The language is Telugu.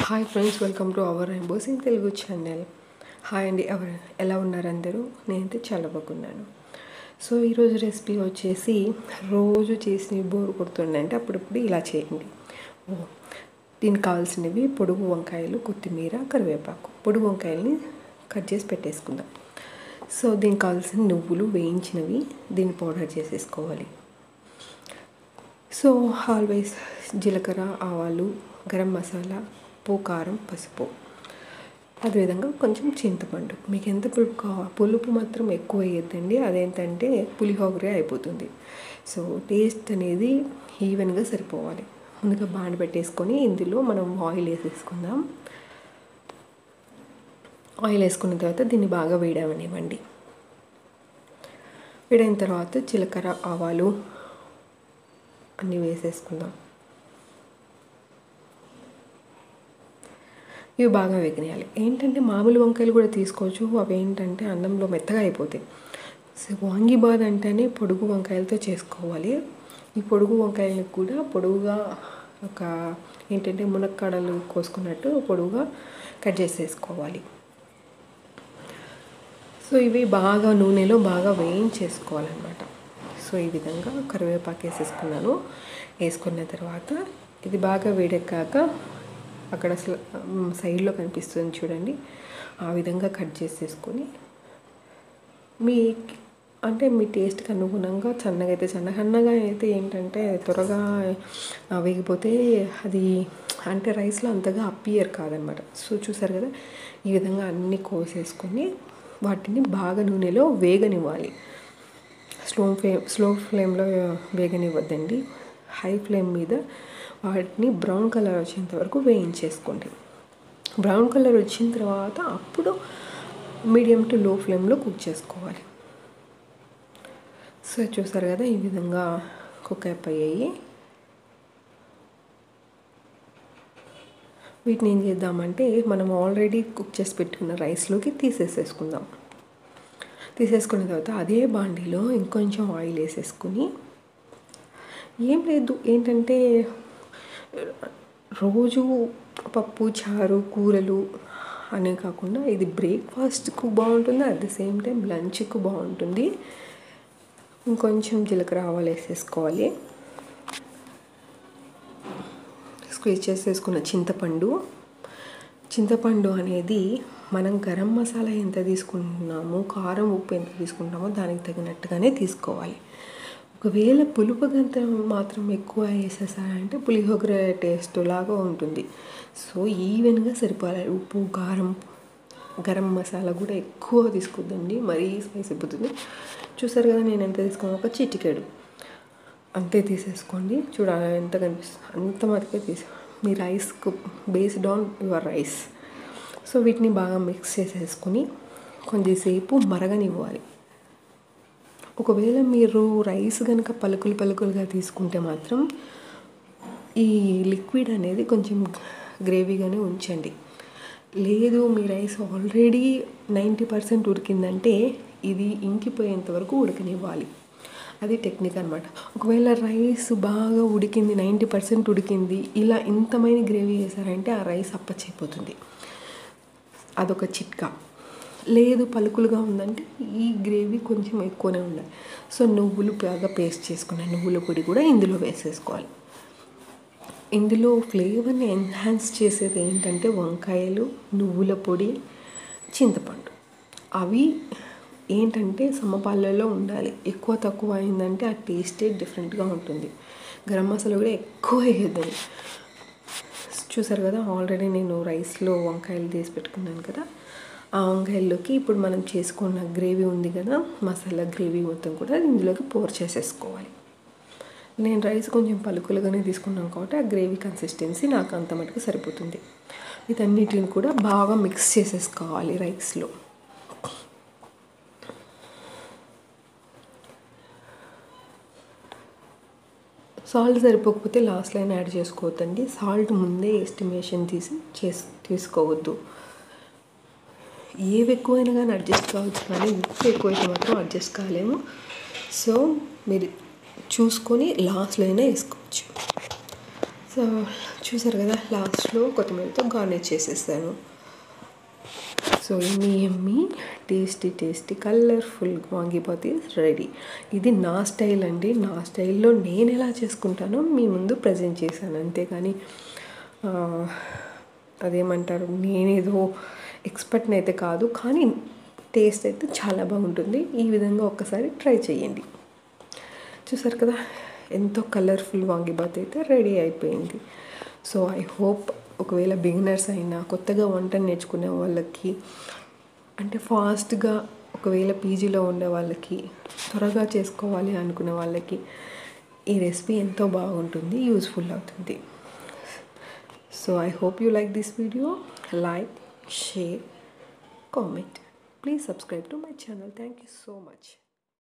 hi friends welcome to our rainbows in Telugu channel hi అండి ఎవరు ఎలా ఉన్నారు అందరూ నేనైతే చాలా బాగున్నాను సో ఈరోజు రెసిపీ వచ్చేసి రోజు చేసి బోర్ కొడుతుండే అంటే అప్పుడప్పుడు ఇలా చేయండి ఓ దీనికి కావాల్సినవి పొడుగు వంకాయలు కొత్తిమీర కరివేపాకు పొడుగు వంకాయల్ని కట్ చేసి పెట్టేసుకుందాం సో దీనికి కావాల్సిన నువ్వులు వేయించినవి దీన్ని పౌడర్ చేసేసుకోవాలి సో ఆల్వేస్ జీలకర్ర ఆవాలు గరం మసాలా ఉప్పు కారం పసుపు అదేవిధంగా కొంచెం చింతపండు మీకు ఎంత పులుపు కావాలి పులుపు మాత్రం ఎక్కువ వేయద్దండి అదేంటంటే పులిహోగరే అయిపోతుంది సో టేస్ట్ అనేది ఈవెన్గా సరిపోవాలి ముందుగా బాండ పెట్టేసుకొని ఇందులో మనం ఆయిల్ వేసేసుకుందాం ఆయిల్ వేసుకున్న తర్వాత దీన్ని బాగా వేయడమనివ్వండి వేడైన తర్వాత జీలకర్ర ఆవాలు అన్నీ వేసేసుకుందాం ఇవి బాగా వేగనేయాలి ఏంటంటే మామూలు వంకాయలు కూడా తీసుకోవచ్చు అవి ఏంటంటే అన్నంలో మెత్తగా అయిపోతాయి సో వాంగిబాద్ అంటేనే పొడుగు వంకాయలతో చేసుకోవాలి ఈ పొడుగు వంకాయలకు కూడా పొడుగుగా ఒక ఏంటంటే మునక్కాడలు కోసుకున్నట్టు పొడుగుగా కట్ చేసేసుకోవాలి సో ఇవి బాగా నూనెలో బాగా వేయించేసుకోవాలన్నమాట సో ఈ విధంగా కరివేపాకు వేసేసుకున్నాను వేసుకున్న తర్వాత ఇది బాగా వేడెక్కాక అక్కడ సైడ్లో కనిపిస్తుంది చూడండి ఆ విధంగా కట్ చేసేసుకొని మీ అంటే మీ టేస్ట్కి అనుగుణంగా సన్నగా అయితే సన్న సన్నగా అయితే ఏంటంటే త్వరగా వేగిపోతే అది అంటే రైస్లో అంతగా అప్పియర్ కాదనమాట సో చూసారు కదా ఈ విధంగా అన్నీ కోసేసుకొని వాటిని బాగా నూనెలో వేగనివ్వాలి స్లో ఫ్లేమ్ స్లో ఫ్లేమ్లో వేగనివ్వద్దండి హై ఫ్లేమ్ మీద వాటిని బ్రౌన్ కలర్ వచ్చేంత వరకు వేయించేసుకోండి బ్రౌన్ కలర్ వచ్చిన తర్వాత అప్పుడు మీడియం టు లో ఫ్లేమ్లో కుక్ చేసుకోవాలి సో చూసారు కదా ఈ విధంగా కుక్ అయిపోయాయి వీటిని ఏం చేద్దామంటే మనం ఆల్రెడీ కుక్ చేసి పెట్టుకున్న రైస్లోకి తీసేసేసుకుందాం తీసేసుకున్న తర్వాత అదే బాండీలో ఇంకొంచెం ఆయిల్ వేసేసుకుని ఏం లేదు ఏంటంటే రోజు పప్పు చారు కూరలు అనే కాకుండా ఇది బ్రేక్ఫాస్ట్కు బాగుంటుంది అట్ ద సేమ్ టైం లంచ్కు బాగుంటుంది ఇంకొంచెం జీలకర్ర ఆవాలు వేసేసుకోవాలి స్క్వీజ్ చేసేసుకున్న చింతపండు చింతపండు అనేది మనం గరం మసాలా ఎంత తీసుకుంటున్నామో కారం ఉప్పు ఎంత తీసుకుంటామో దానికి తగినట్టుగానే తీసుకోవాలి ఒకవేళ పులుపు గంత మాత్రం ఎక్కువ వేసేసారంటే పులిహోగర టేస్ట్ లాగా ఉంటుంది సో ఈవెన్గా సరిపోవాలి ఉప్పు కారం గరం మసాలా కూడా ఎక్కువ తీసుకోద్దండి మరీ స్పైస్ అయిపోతుంది చూసారు కదా నేను ఎంత తీసుకున్నాను ఒక చిటికెడు అంతే తీసేసుకోండి చూడాలి ఎంత కనిపిస్తుంది అంత మటుకే తీసు మీ రైస్కు based on your rice so వీటిని బాగా మిక్స్ చేసేసుకొని కొంచెంసేపు మరగనివ్వాలి ఒకవేళ మీరు రైస్ కనుక పలుకులు పలుకులుగా తీసుకుంటే మాత్రం ఈ లిక్విడ్ అనేది కొంచెం గ్రేవీగానే ఉంచండి లేదు మీ రైస్ ఆల్రెడీ నైంటీ పర్సెంట్ ఉడికిందంటే ఇది ఇంకిపోయేంత వరకు ఉడకనివ్వాలి అది టెక్నిక్ అనమాట ఒకవేళ రైస్ బాగా ఉడికింది నైంటీ పర్సెంట్ ఉడికింది ఇలా ఇంతమైన గ్రేవీ వేసారంటే ఆ రైస్ అప్పచ్చైపోతుంది అదొక చిట్కా లేదు పలుకులుగా ఉందంటే ఈ గ్రేవీ కొంచెం ఎక్కువనే ఉండాలి సో నువ్వులు బాగా పేస్ట్ చేసుకున్న నువ్వుల పొడి కూడా ఇందులో వేసేసుకోవాలి ఇందులో ఫ్లేవర్ని ఎన్హాన్స్ చేసేది ఏంటంటే వంకాయలు నువ్వుల పొడి చింతపండు అవి ఏంటంటే సమపాలలో ఉండాలి ఎక్కువ తక్కువ అయిందంటే ఆ టేస్టే డిఫరెంట్గా ఉంటుంది గరం మసాలా కూడా ఎక్కువ వేయద్దండి చూసారు కదా ఆల్రెడీ నేను రైస్లో వంకాయలు తీసి పెట్టుకున్నాను కదా ఆ వంకాయల్లోకి ఇప్పుడు మనం చేసుకున్న గ్రేవీ ఉంది కదా మసాలా గ్రేవీ మొత్తం కూడా ఇందులోకి పోర్ చేసేసుకోవాలి నేను రైస్ కొంచెం పలుకులుగానే తీసుకున్నాను కాబట్టి ఆ గ్రేవీ కన్సిస్టెన్సీ నాకు అంత మటుకు సరిపోతుంది వీటన్నిటిని కూడా బాగా మిక్స్ చేసేసుకోవాలి రైస్లో సాల్ట్ సరిపోకపోతే లాస్ట్లో అయినా యాడ్ చేసుకోవద్దండి సాల్ట్ ముందే ఎస్టిమేషన్ తీసి చేసి తీసుకోవద్దు ఏవి ఎక్కువైనా కానీ అడ్జస్ట్ కావచ్చు కానీ ఉప్పు ఎక్కువైతే మాత్రం అడ్జస్ట్ కాలేము సో మీరు చూసుకొని లాస్ట్లో అయినా వేసుకోవచ్చు సో చూసారు కదా లాస్ట్లో కొత్తిమీరతో గార్నిష్ చేసేసాను so yummy yummy tasty tasty colourful vangibath ready ఇది నా స్టైల్ అండి నా స్టైల్లో నేను ఎలా చేసుకుంటానో మీ ముందు ప్రజెంట్ చేశాను అంతేగాని ఆ, అదేమంటారు నేనేదో ఎక్స్పర్ట్ని అయితే కాదు కానీ టేస్ట్ అయితే చాలా బాగుంటుంది ఈ విధంగా ఒక్కసారి ట్రై చేయండి చూసారు కదా ఎంతో కలర్ఫుల్ వాంగిబాత్ అయితే రెడీ అయిపోయింది సో ఐ హోప్ ఒకవేళ బిగినర్స్ అయినా కొత్తగా వంట నేర్చుకునే వాళ్ళకి అంటే ఫాస్ట్గా ఒకవేళ పీజీలో ఉండే వాళ్ళకి త్వరగా చేసుకోవాలి అనుకునే వాళ్ళకి ఈ రెసిపీ ఎంతో బాగుంటుంది యూస్ఫుల్ అవుతుంది so I hope you like this video like share comment please subscribe to my channel thank you so much